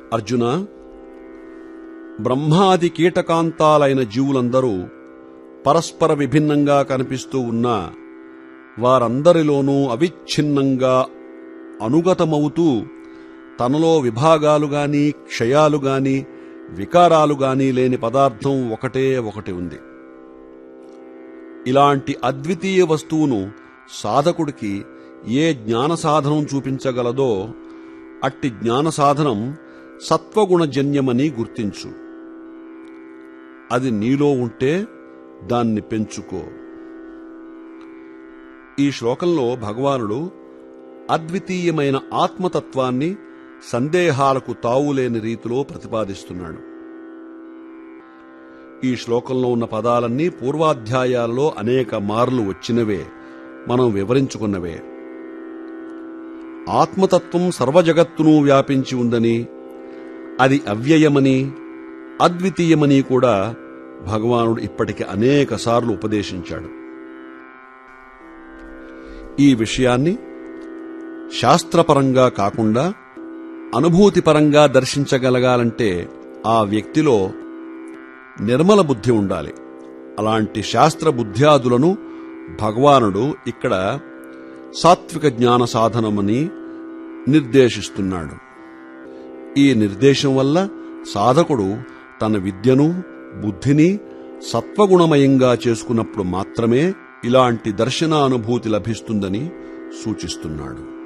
అర్జున బ్రహ్మాది కీటకాంతాలైన జీవులందరూ పరస్పర విభిన్నంగా కనిపిస్తూ ఉన్నా వారందరిలోనూ అవిచ్ఛిన్నంగా అనుగతమవుతూ తనలో విభాగాలు గాని క్షయాలు గాని వికారాలు గాని లేని పదార్థం ఒకటే ఒకటి ఉంది ఇలాంటి అద్వితీయ వస్తువును సాధకుడికి ఏ జ్ఞాన సాధనం చూపించగలదో అట్టి జ్ఞాన సాధనం సత్వగుణజన్యమని గుర్తించు అది నీలో ఉంటే దాన్ని పెంచుకో ఈ శ్లోకంలో భగవానుడు అద్వితీయమైన ఆత్మతత్వాన్ని సందేహాలకు తావులేని రీతిలో ప్రతిపాదిస్తున్నాడు ఈ శ్లోకంలో ఉన్న పదాలన్నీ పూర్వాధ్యాయాలలో అనేక మార్లు వచ్చినవే మనం వివరించుకున్నవే ఆత్మతత్వం సర్వజగత్తును వ్యాపించి ఉందని అది అవ్యయమని అద్వితీయమని కూడా భగవానుడు ఇప్పటికి అనేక సార్లు ఉపదేశించాడు ఈ విషయాన్ని శాస్త్రపరంగా కాకుండా అనుభూతిపరంగా దర్శించగలగాలంటే ఆ వ్యక్తిలో నిర్మల బుద్ధి ఉండాలి అలాంటి శాస్త్ర బుద్ధ్యాదులను భగవానుడు ఇక్కడ సాత్విక జ్ఞాన సాధనమని నిర్దేశిస్తున్నాడు ఈ నిర్దేశం వల్ల సాధకుడు తన విద్యను బుద్ధిని సత్వగుణమయంగా చేసుకున్నప్పుడు మాత్రమే ఇలాంటి దర్శనానుభూతి లభిస్తుందని సూచిస్తున్నాడు